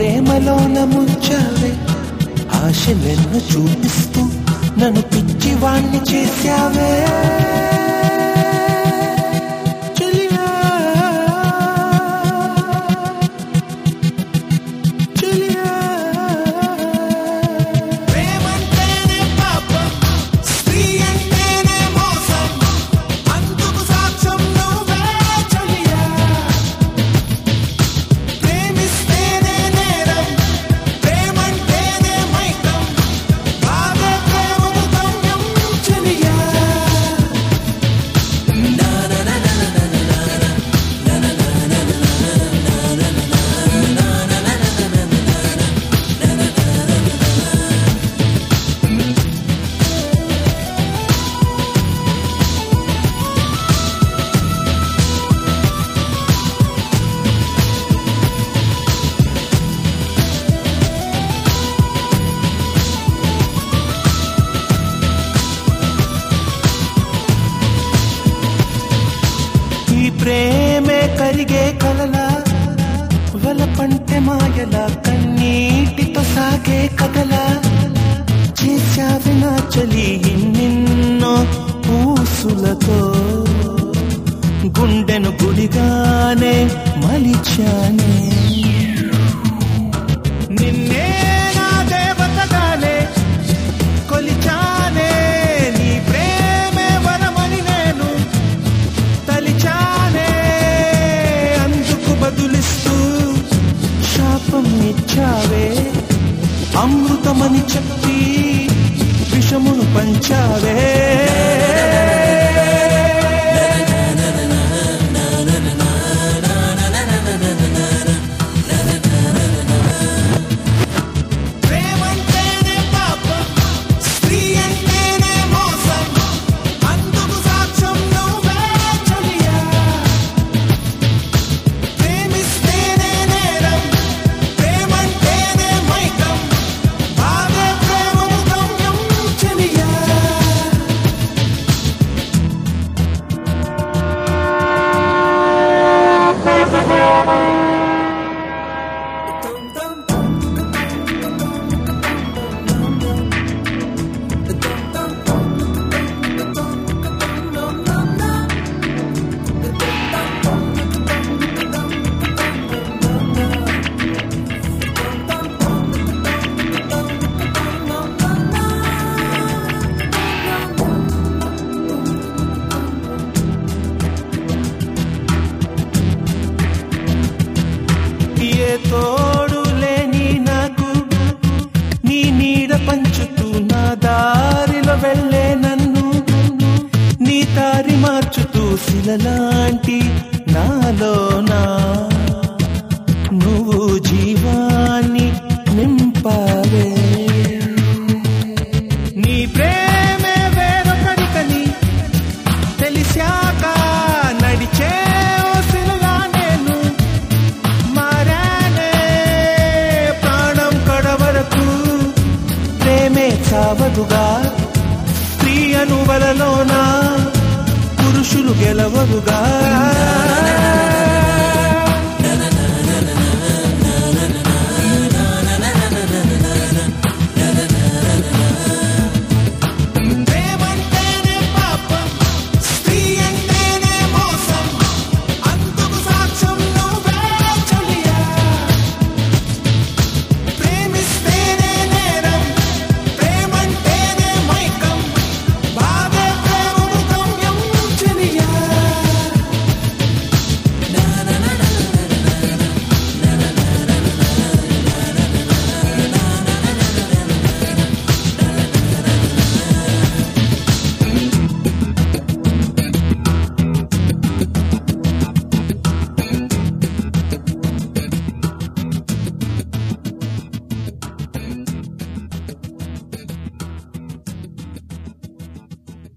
ప్రేమలోన ముంచావే ఆశలెన్ను చూపిస్తూ నన్ను పిచ్చివాణ్ణి చేశావే చెలియా చెలియా ప్రేమంటేనే పాపం స్త్రీ అంటేనే మోసం అందుకు సాక్ష్యం నువ్వే చెలియా ప్రేమిస్తేనే నేరం ప్రేమంటేనే మైకం బాగా ప్రేమకు గమ్యం చెలియా ఈ ప్రేమే కరిగే కలలా వలపంటే మాయలా కన్నీటితో సాగే కదలా చేశావి నా చలి నిన్నో పూసులతో గుండెను గుడిగానే మలిచానే నిన్నే నా దేవతగానే కొలిచానే నీ ప్రేమే వరమని నేను తలిచానే అందుకు బదులిస్తూ శాపం ఇచ్చావే అమృతమని చెప్పి విషమును పంచావే ప్రేమంటేనే పాపం స్త్రీ అంటేనే మోసం అందుకు సాక్ష్యం నువ్వే చెలియా ప్రేమిస్తేనే నేరం ప్రేమంటేనే మైకం బాగా ప్రేమకు గమ్యం చెలియా ఏ తోడు లేని నాకు నీ నీడ పంచుతూ నా దారిలో వెళ్ళే నన్ను నీ దారి మార్చుతూ శిలలాంటి నాలోనా నువ్వు జీవాన్ని నింపావే నీ ప్రేమే వేరొకరికని తెలిసాక నడిచే ఓ శిలలా నేను మారానే ప్రాణం కడవరకు ప్రేమే చావదుగా స్త్రీ అనువలలోన పురుషులు గెలవరుగా